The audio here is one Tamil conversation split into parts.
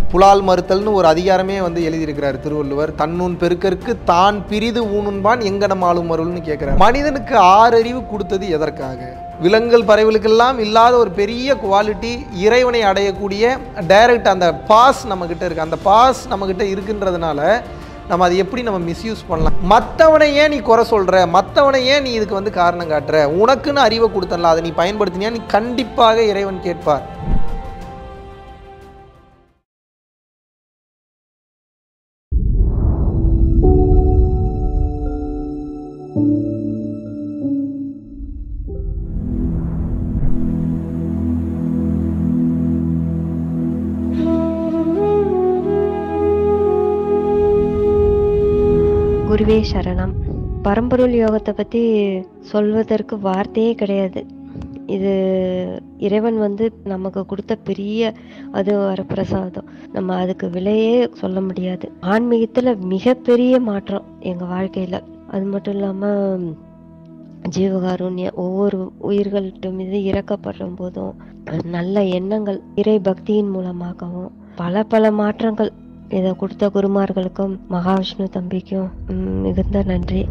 புலால் மறுத்தல்னு ஒரு அதிகாரமே வந்து எழுதியிருக்கிறார் திருவள்ளுவர் தன்னூன் பெருக்கற்கு தான் பிரிது ஊனுண்பான் எங்கனம் ஆளும் அருள்னு கேட்கிறார் மனிதனுக்கு ஆறறிவு கொடுத்தது எதற்காக விலங்குகள் பறவைகளுக்கெல்லாம் இல்லாத ஒரு பெரிய குவாலிட்டி இறைவனை அடையக்கூடிய டைரக்ட் அந்த பாஸ் நம்மக்கிட்ட இருக்குது அந்த பாஸ் நம்மக்கிட்ட இருக்குன்றதுனால நம்ம அதை எப்படி நம்ம மிஸ்யூஸ் பண்ணலாம் மற்றவனை ஏன் நீ குறை சொல்கிற மற்றவனை ஏன் நீ இதுக்கு வந்து காரணம் காட்டுற உனக்குன்னு அறிவை கொடுத்தல அதை நீ பயன்படுத்தினியா நீ கண்டிப்பாக இறைவன் கேட்பார் குருவே சரணம் பரம்பொருள் யோகத்தை பற்றி சொல்வதற்கு வார்த்தையே கிடையாது இது இறைவன் வந்து நமக்கு கொடுத்த பெரிய அது வரப்பிரசாதம் நம்ம அதுக்கு விலையே சொல்ல முடியாது ஆன்மீகத்தில் மிகப்பெரிய மாற்றம் எங்கள் வாழ்க்கையில் அது மட்டும் இல்லாமல் ஜீவகாருண்யம் ஒவ்வொரு உயிர்கள்ட்ட மீது இறக்கப்படும் போதும் நல்ல எண்ணங்கள் இறை பக்தியின் மூலமாகவும் பல பல மாற்றங்கள் இதை கொடுத்த குருமார்களுக்கும் மகாவிஷ்ணு தம்பிக்கும் ம், மிகுந்த நன்றி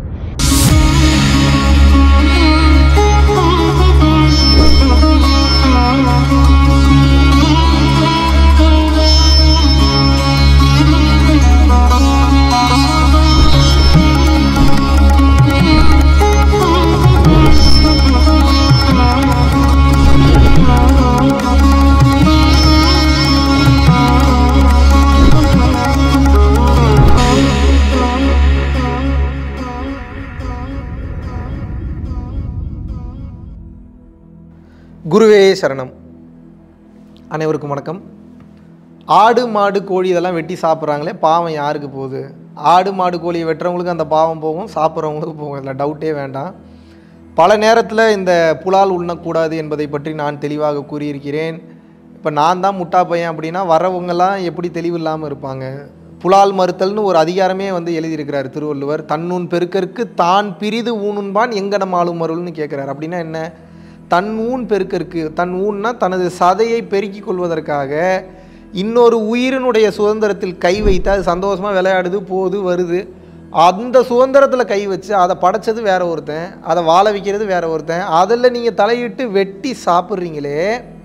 குருவே சரணம் அனைவருக்கும் வணக்கம் ஆடு மாடு கோழி இதெல்லாம் வெட்டி சாப்பிட்றாங்களே பாவம் யாருக்கு போகுது ஆடு மாடு கோழியை வெட்டுறவங்களுக்கு அந்த பாவம் போகும் சாப்பிட்றவங்களுக்கு போகும் இல்லை டவுட்டே வேண்டாம் பல நேரத்தில் இந்த புலால் உண்ணக்கூடாது என்பதை பற்றி நான் தெளிவாக கூறியிருக்கிறேன் இப்போ நான் தான் முட்டா பையன் அப்படின்னா வரவங்கெல்லாம் எப்படி தெளிவில்லாமல் இருப்பாங்க புலால் மறுத்தல்னு ஒரு அதிகாரமே வந்து எழுதியிருக்கிறார் திருவள்ளுவர் தன்னூன் பெருக்கற்கு தான் பிரிது ஊனுண்பான் எங்கனம் ஆளும் அருள்னு கேட்குறாரு அப்படின்னா என்ன தன் ஊன் பெருக்கற்கு தன் ஊன்னா தனது சதையை பெருக்கிக் கொள்வதற்காக இன்னொரு உயிரினுடைய சுதந்திரத்தில் கை வைத்து அது சந்தோஷமாக விளையாடுது போகுது வருது அந்த சுதந்திரத்தில் கை வச்சு அதை படைச்சது வேற ஒருத்தன் அதை வாழ வைக்கிறது வேற ஒருத்தன் அதில் நீங்கள் தலையிட்டு வெட்டி சாப்பிட்றீங்களே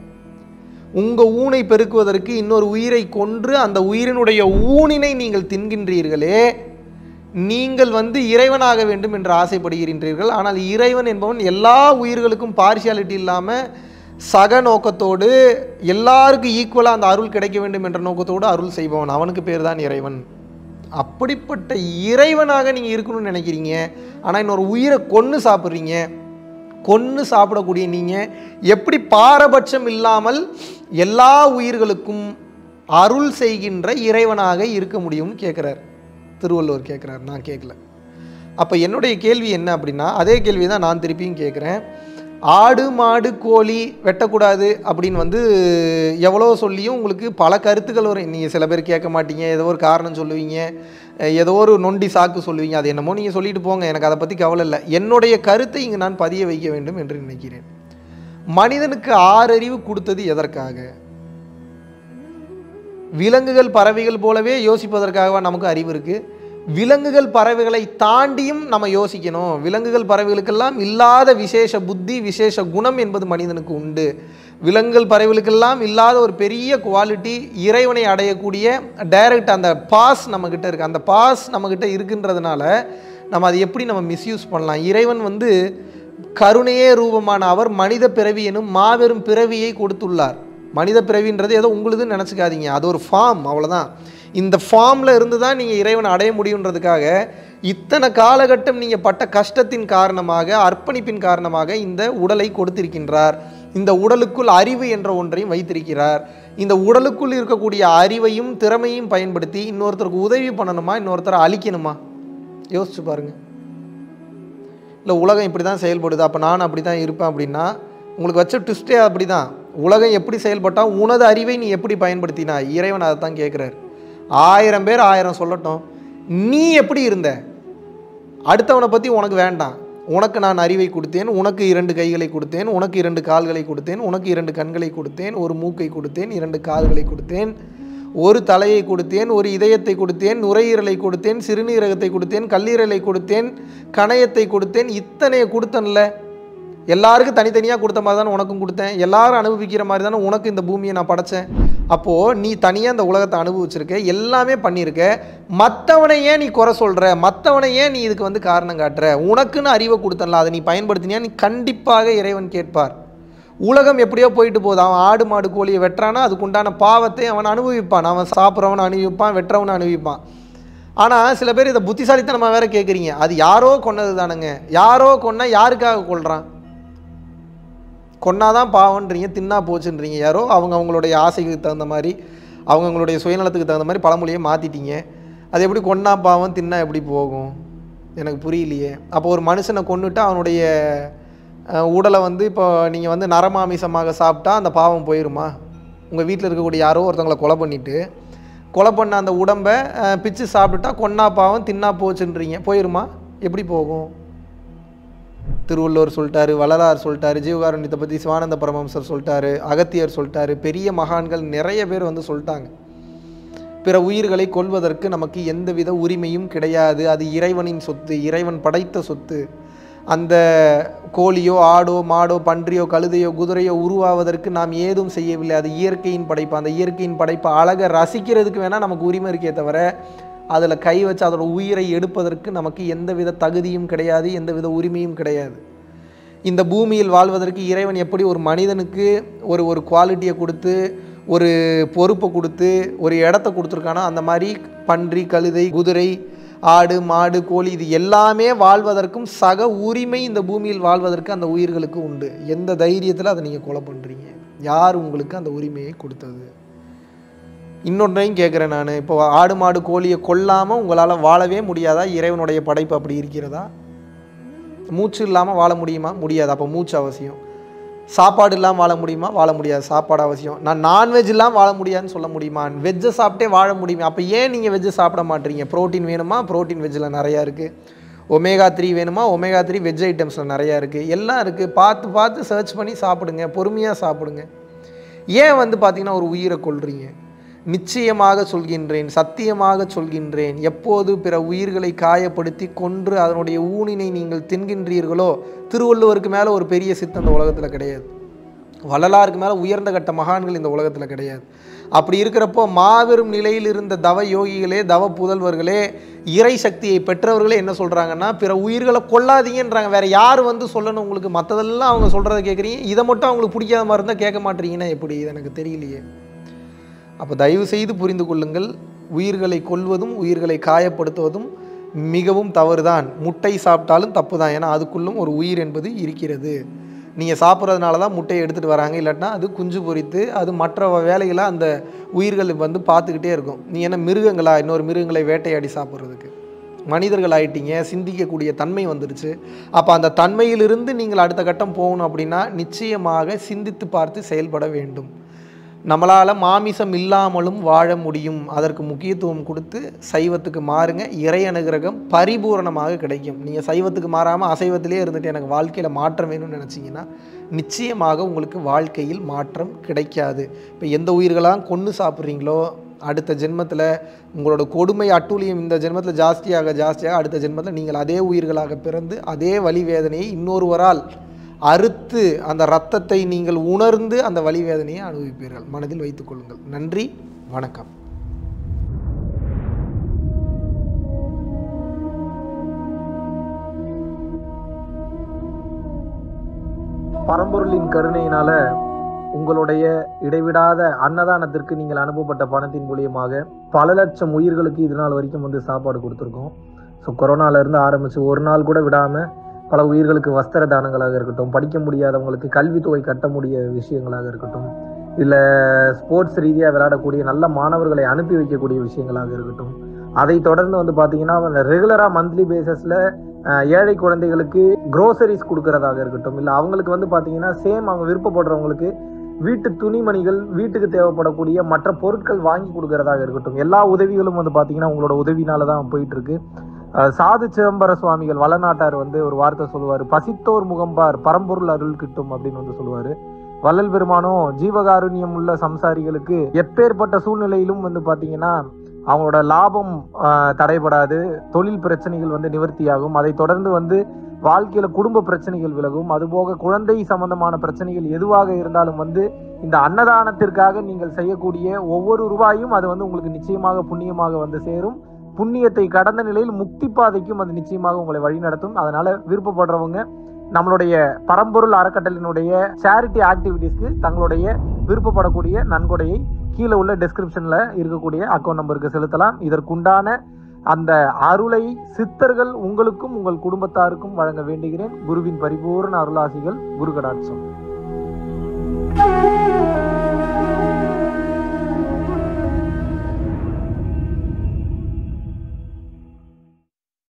உங்கள் ஊனை பெருக்குவதற்கு இன்னொரு உயிரை கொன்று அந்த உயிரினுடைய ஊனினை நீங்கள் தின்கின்றீர்களே நீங்கள் வந்து இறைவனாக வேண்டும் என்று ஆசைப்படுகின்றீர்கள் ஆனால் இறைவன் என்பவன் எல்லா உயிர்களுக்கும் பார்ஷியாலிட்டி இல்லாமல் சக நோக்கத்தோடு எல்லாருக்கும் ஈக்குவலாக அந்த அருள் கிடைக்க வேண்டும் என்ற நோக்கத்தோடு அருள் செய்பவன் அவனுக்கு பேர் தான் இறைவன் அப்படிப்பட்ட இறைவனாக நீங்கள் இருக்கணும்னு நினைக்கிறீங்க ஆனால் இன்னொரு உயிரை கொன்று சாப்பிட்றீங்க கொன்று சாப்பிடக்கூடிய நீங்கள் எப்படி பாரபட்சம் இல்லாமல் எல்லா உயிர்களுக்கும் அருள் செய்கின்ற இறைவனாக இருக்க முடியும்னு கேட்குறார் திருவள்ளுவர் கேட்குறார் நான் கேட்கல அப்போ என்னுடைய கேள்வி என்ன அப்படின்னா அதே கேள்வி தான் நான் திருப்பியும் கேட்குறேன் ஆடு மாடு கோழி வெட்டக்கூடாது அப்படின்னு வந்து எவ்வளோ சொல்லியும் உங்களுக்கு பல கருத்துக்கள் வரும் நீங்கள் சில பேர் கேட்க மாட்டீங்க ஏதோ ஒரு காரணம் சொல்லுவீங்க அஹ் ஏதோ ஒரு நொண்டி சாக்கு சொல்லுவீங்க அது என்னமோ நீங்கள் சொல்லிட்டு போங்க எனக்கு அதை பற்றி கவலை இல்லை என்னுடைய கருத்தை இங்கு நான் பதிய வைக்க வேண்டும் என்று நினைக்கிறேன் மனிதனுக்கு ஆறறிவு கொடுத்தது எதற்காக விலங்குகள் பறவைகள் போலவே யோசிப்பதற்காகவா நமக்கு அறிவு இருக்குது விலங்குகள் பறவைகளை தாண்டியும் நம்ம யோசிக்கணும் விலங்குகள் பறவைகளுக்கெல்லாம் இல்லாத விசேஷ புத்தி விசேஷ குணம் என்பது மனிதனுக்கு உண்டு விலங்குகள் பறவைகளுக்கெல்லாம் இல்லாத ஒரு பெரிய குவாலிட்டி இறைவனை அடையக்கூடிய டைரக்ட் அந்த பாஸ் நம்மக்கிட்ட இருக்குது அந்த பாஸ் நம்மக்கிட்ட இருக்குன்றதுனால நம்ம அதை எப்படி நம்ம மிஸ்யூஸ் பண்ணலாம் இறைவன் வந்து கருணையே ரூபமான அவர் மனித பிறவி எனும் மாபெரும் பிறவியை கொடுத்துள்ளார் மனித பிறவின்றது ஏதோ உங்களுதுன்னு நினச்சிக்காதீங்க அது ஒரு ஃபார்ம் அவ்வளோதான் இந்த ஃபார்மில் இருந்து தான் நீங்கள் இறைவனை அடைய முடியுன்றதுக்காக இத்தனை காலகட்டம் நீங்கள் பட்ட கஷ்டத்தின் காரணமாக அர்ப்பணிப்பின் காரணமாக இந்த உடலை கொடுத்திருக்கின்றார் இந்த உடலுக்குள் அறிவு என்ற ஒன்றையும் வைத்திருக்கிறார் இந்த உடலுக்குள் இருக்கக்கூடிய அறிவையும் திறமையும் பயன்படுத்தி இன்னொருத்தருக்கு உதவி பண்ணணுமா இன்னொருத்தரை அழிக்கணுமா யோசிச்சு பாருங்கள் இல்லை உலகம் இப்படி தான் செயல்படுது அப்போ நான் அப்படி தான் இருப்பேன் அப்படின்னா உங்களுக்கு வச்ச ட்விஸ்டே அப்படி தான் உலகம் எப்படி செயல்பட்டால் உனது அறிவை நீ எப்படி பயன்படுத்தினா இறைவன் அதை தான் கேட்குறாரு ஆயிரம் பேர் ஆயிரம் சொல்லட்டும் நீ எப்படி இருந்த அடுத்தவனை பற்றி உனக்கு வேண்டாம் உனக்கு நான் அறிவை கொடுத்தேன் உனக்கு இரண்டு கைகளை கொடுத்தேன் உனக்கு இரண்டு கால்களை கொடுத்தேன் உனக்கு இரண்டு கண்களை கொடுத்தேன் ஒரு மூக்கை கொடுத்தேன் இரண்டு காதுகளை கொடுத்தேன் ஒரு தலையை கொடுத்தேன் ஒரு இதயத்தை கொடுத்தேன் நுரையீரலை கொடுத்தேன் சிறுநீரகத்தை கொடுத்தேன் கல்லீரலை கொடுத்தேன் கணையத்தை கொடுத்தேன் இத்தனையை கொடுத்தேன்ல எல்லாருக்கும் தனித்தனியாக கொடுத்த மாதிரி தானே உனக்கும் கொடுத்தேன் எல்லாரும் அனுபவிக்கிற மாதிரி தானே உனக்கு இந்த பூமியை நான் படைச்சேன் அப்போது நீ தனியாக இந்த உலகத்தை அனுபவிச்சிருக்க எல்லாமே பண்ணியிருக்க மற்றவனை ஏன் நீ குறை சொல்கிற மற்றவனை ஏன் நீ இதுக்கு வந்து காரணம் காட்டுற உனக்குன்னு அறிவை கொடுத்தல அதை நீ பயன்படுத்தினியா நீ கண்டிப்பாக இறைவன் கேட்பார் உலகம் எப்படியோ போயிட்டு போகுது அவன் ஆடு மாடு கோழியை வெட்டுறானா அதுக்குண்டான பாவத்தை அவன் அனுபவிப்பான் அவன் சாப்பிட்றவன் அனுபவிப்பான் வெட்டுறவன் அனுபவிப்பான் ஆனால் சில பேர் இதை புத்திசாலித்தனமாக வேற கேட்குறீங்க அது யாரோ கொன்னது தானுங்க யாரோ கொன்னா யாருக்காக கொள்கிறான் கொன்னாதான் பாவன்றீங்க தின்னா போச்சுன்றீங்க யாரோ அவங்க அவங்களுடைய ஆசைக்கு தகுந்த மாதிரி அவங்க அவங்களுடைய சுயநலத்துக்கு தகுந்த மாதிரி பழமொழியை மாற்றிட்டீங்க அது எப்படி கொன்னா பாவம் தின்னா எப்படி போகும் எனக்கு புரியலையே அப்போ ஒரு மனுஷனை கொன்னுட்டு அவனுடைய அஹ், உடலை வந்து இப்போ நீங்கள் வந்து நரமாமிசமாக சாப்பிட்டா அந்த பாவம் போயிருமா உங்கள் வீட்டில் இருக்கக்கூடிய யாரோ ஒருத்தவங்களை கொலை பண்ணிவிட்டு கொலை பண்ண அந்த உடம்பை அஹ், பிச்சு சாப்பிட்டுட்டா கொன்னா பாவம் தின்னா போச்சுன்றீங்க போயிருமா எப்படி போகும் திருவள்ளுவர் சொல்லிட்டாரு வள்ளலார் சொல்லிட்டாரு ஜீவகாருண்யத்தை பற்றி சிவானந்த பரமஹம்சர் சொல்லிட்டாரு அகத்தியர் சொல்லிட்டாரு பெரிய மகான்கள் நிறைய பேர் வந்து சொல்லிட்டாங்க பிற உயிர்களை கொல்வதற்கு நமக்கு எந்தவித உரிமையும் கிடையாது அது இறைவனின் சொத்து இறைவன் படைத்த சொத்து அந்த கோழியோ ஆடோ மாடோ பன்றியோ கழுதையோ குதிரையோ உருவாவதற்கு நாம் ஏதும் செய்யவில்லை அது இயற்கையின் படைப்பு அந்த இயற்கையின் படைப்பை அழகை ரசிக்கிறதுக்கு வேணால் நமக்கு உரிமை இருக்கே தவிர அதில் கை வச்சு அதோட உயிரை எடுப்பதற்கு நமக்கு எந்தவித தகுதியும் கிடையாது எந்தவித உரிமையும் கிடையாது இந்த பூமியில் வாழ்வதற்கு இறைவன் எப்படி ஒரு மனிதனுக்கு ஒரு ஒரு குவாலிட்டியை கொடுத்து ஒரு பொறுப்பை கொடுத்து ஒரு இடத்த கொடுத்துருக்கானோ அந்த மாதிரி பன்றி கழுதை குதிரை ஆடு மாடு கோழி இது எல்லாமே வாழ்வதற்கும் சக உரிமை இந்த பூமியில் வாழ்வதற்கு அந்த உயிர்களுக்கு உண்டு எந்த தைரியத்தில் அதை நீங்கள் கொலை பண்ணுறீங்க யார் உங்களுக்கு அந்த உரிமையை கொடுத்தது இன்னொன்றையும் கேட்குறேன் நான் இப்போ ஆடு மாடு கோழியை கொல்லாமல் உங்களால் வாழவே முடியாதா இறைவனுடைய படைப்பு அப்படி இருக்கிறதா மூச்சு இல்லாமல் வாழ முடியுமா முடியாது அப்போ மூச்சு அவசியம் சாப்பாடு இல்லாமல் வாழ முடியுமா வாழ முடியாது சாப்பாடு அவசியம் நான் நான்வெஜ் இல்லாமல் வாழ முடியாதுன்னு சொல்ல முடியுமா வெஜ்ஜை சாப்பிட்டே வாழ முடியுமா அப்போ ஏன் நீங்கள் வெஜ்ஜை சாப்பிட மாட்டீங்க ப்ரோட்டீன் வேணுமா ப்ரோட்டீன் வெஜ்ஜில் நிறையா இருக்குது ஒமேகா த்ரீ வேணுமா ஒமேகா த்ரீ வெஜ் ஐட்டம்ஸில் நிறையா இருக்குது எல்லாம் இருக்குது பார்த்து பார்த்து சர்ச் பண்ணி சாப்பிடுங்க பொறுமையாக சாப்பிடுங்க ஏன் வந்து பார்த்தீங்கன்னா ஒரு உயிரை கொல்றீங்க நிச்சயமாக சொல்கின்றேன் சத்தியமாக சொல்கின்றேன் எப்போது பிற உயிர்களை காயப்படுத்தி கொன்று அதனுடைய ஊனினை நீங்கள் தின்கின்றீர்களோ திருவள்ளுவருக்கு மேலே ஒரு பெரிய சித்து அந்த உலகத்தில் கிடையாது வள்ளலாருக்கு மேலே உயர்ந்த கட்ட மகான்கள் இந்த உலகத்தில் கிடையாது அப்படி இருக்கிறப்போ மாபெரும் நிலையில் இருந்த தவ யோகிகளே தவ புதல்வர்களே இறை சக்தியை பெற்றவர்களே என்ன சொல்கிறாங்கன்னா பிற உயிர்களை கொல்லாதீங்கன்றாங்க வேற யார் வந்து சொல்லணும் உங்களுக்கு மற்றதெல்லாம் அவங்க சொல்கிறத கேட்குறீங்க இதை மட்டும் அவங்களுக்கு பிடிக்காத மாதிரி இருந்தால் கேட்க மாட்டீங்கன்னா எப்படி இது எனக்கு தெரியலையே அப்போ தயவு செய்து புரிந்து கொள்ளுங்கள் உயிர்களை கொல்வதும் உயிர்களை காயப்படுத்துவதும் மிகவும் தவறுதான் முட்டை சாப்பிட்டாலும் தப்பு தான் ஏன்னா அதுக்குள்ளும் ஒரு உயிர் என்பது இருக்கிறது நீங்கள் சாப்பிட்றதுனால தான் முட்டையை எடுத்துகிட்டு வராங்க இல்லாட்டினா அது குஞ்சு பொரித்து அது மற்ற வேலைகளை அந்த உயிர்கள் வந்து பார்த்துக்கிட்டே இருக்கும் நீ என்ன மிருகங்களா இன்னொரு மிருகங்களை வேட்டையாடி சாப்பிட்றதுக்கு மனிதர்கள் ஆயிட்டீங்க சிந்திக்கக்கூடிய தன்மை வந்துருச்சு அப்போ அந்த தன்மையிலிருந்து நீங்கள் அடுத்த கட்டம் போகணும் அப்படின்னா நிச்சயமாக சிந்தித்து பார்த்து செயல்பட வேண்டும் நம்மளால் மாமிசம் இல்லாமலும் வாழ முடியும் அதற்கு முக்கியத்துவம் கொடுத்து சைவத்துக்கு மாறுங்க இறை அனுகிரகம் பரிபூரணமாக கிடைக்கும் நீங்கள் சைவத்துக்கு மாறாமல் அசைவத்திலே இருந்துட்டு எனக்கு வாழ்க்கையில் மாற்றம் வேணும்னு நினச்சிங்கன்னா நிச்சயமாக உங்களுக்கு வாழ்க்கையில் மாற்றம் கிடைக்காது இப்போ எந்த உயிர்களாம் கொன்று சாப்பிட்றீங்களோ அடுத்த ஜென்மத்தில் உங்களோட கொடுமை அட்டூழியம் இந்த ஜென்மத்தில் ஜாஸ்தியாக ஜாஸ்தியாக அடுத்த ஜென்மத்தில் நீங்கள் அதே உயிர்களாக பிறந்து அதே வலி வேதனையை இன்னொருவரால் அறுத்து அந்த இரத்தத்தை நீங்கள் உணர்ந்து அந்த வலி வேதனையை அனுபவிப்பீர்கள் மனதில் வைத்துக் கொள்ளுங்கள் நன்றி வணக்கம் பரம்பொருளின் கருணையினால உங்களுடைய இடைவிடாத அன்னதானத்திற்கு நீங்கள் அனுப்பப்பட்ட பணத்தின் மூலியமாக பல லட்சம் உயிர்களுக்கு இது நாள் வரைக்கும் வந்து சாப்பாடு கொடுத்துருக்கோம் ஸோ கொரோனால இருந்து ஆரம்பிச்சு ஒரு நாள் கூட விடாம பல உயிர்களுக்கு வஸ்திர தானங்களாக இருக்கட்டும் படிக்க முடியாதவங்களுக்கு கல்வித்தொகை கட்ட முடிய விஷயங்களாக இருக்கட்டும் இல்லை ஸ்போர்ட்ஸ் ரீதியாக விளையாடக்கூடிய நல்ல மாணவர்களை அனுப்பி வைக்கக்கூடிய விஷயங்களாக இருக்கட்டும் அதை தொடர்ந்து வந்து பார்த்தீங்கன்னா ரெகுலராக மந்த்லி பேசிஸில் ஏழை குழந்தைகளுக்கு க்ரோசரிஸ் கொடுக்கறதாக இருக்கட்டும் இல்லை அவங்களுக்கு வந்து பார்த்தீங்கன்னா சேம் அவங்க விருப்பப்படுறவங்களுக்கு வீட்டு துணிமணிகள் வீட்டுக்கு தேவைப்படக்கூடிய மற்ற பொருட்கள் வாங்கி கொடுக்கறதாக இருக்கட்டும் எல்லா உதவிகளும் வந்து பார்த்தீங்கன்னா உங்களோட உதவினால தான் போயிட்டு இருக்கு அஹ் சாது சிதம்பர சுவாமிகள் வளநாட்டார் வந்து ஒரு வார்த்தை சொல்லுவார் பசித்தோர் முகம்பார் பரம்பொருள் அருள் கிட்டும் அப்படின்னு வந்து சொல்லுவார் வள்ளல் பெருமானும் ஜீவகாருண்யம் உள்ள சம்சாரிகளுக்கு எப்பேற்பட்ட சூழ்நிலையிலும் வந்து பாத்தீங்கன்னா அவங்களோட லாபம் ஆஹ், தடைபடாது தொழில் பிரச்சனைகள் வந்து நிவர்த்தியாகும் அதை தொடர்ந்து வந்து வாழ்க்கையில குடும்ப பிரச்சனைகள் விலகும் அதுபோக குழந்தை சம்பந்தமான பிரச்சனைகள் எதுவாக இருந்தாலும் வந்து இந்த அன்னதானத்திற்காக நீங்கள் செய்யக்கூடிய ஒவ்வொரு ரூபாயும் அது வந்து உங்களுக்கு நிச்சயமாக புண்ணியமாக வந்து சேரும் புண்ணியத்தை கடந்த நிலையில் முக்தி பாதைக்கும் அது நிச்சயமாக உங்களை வழிநடத்தும் அதனால விருப்பப்படுறவங்க நம்மளுடைய பரம்பொருள் அறக்கட்டளினுடைய சேரிட்டி ஆக்டிவிட்டீஸ்க்கு தங்களுடைய விருப்பப்படக்கூடிய நன்கொடையை கீழே உள்ள டெஸ்கிரிப்ஷன்ல இருக்கக்கூடிய அக்கௌண்ட் நம்பருக்கு செலுத்தலாம் இதற்குண்டான அந்த அருளை சித்தர்கள் உங்களுக்கும் உங்கள் குடும்பத்தாருக்கும் வழங்க வேண்டுகிறேன் குருவின் பரிபூர்ண அருளாசிகள் குரு கடாட்சம்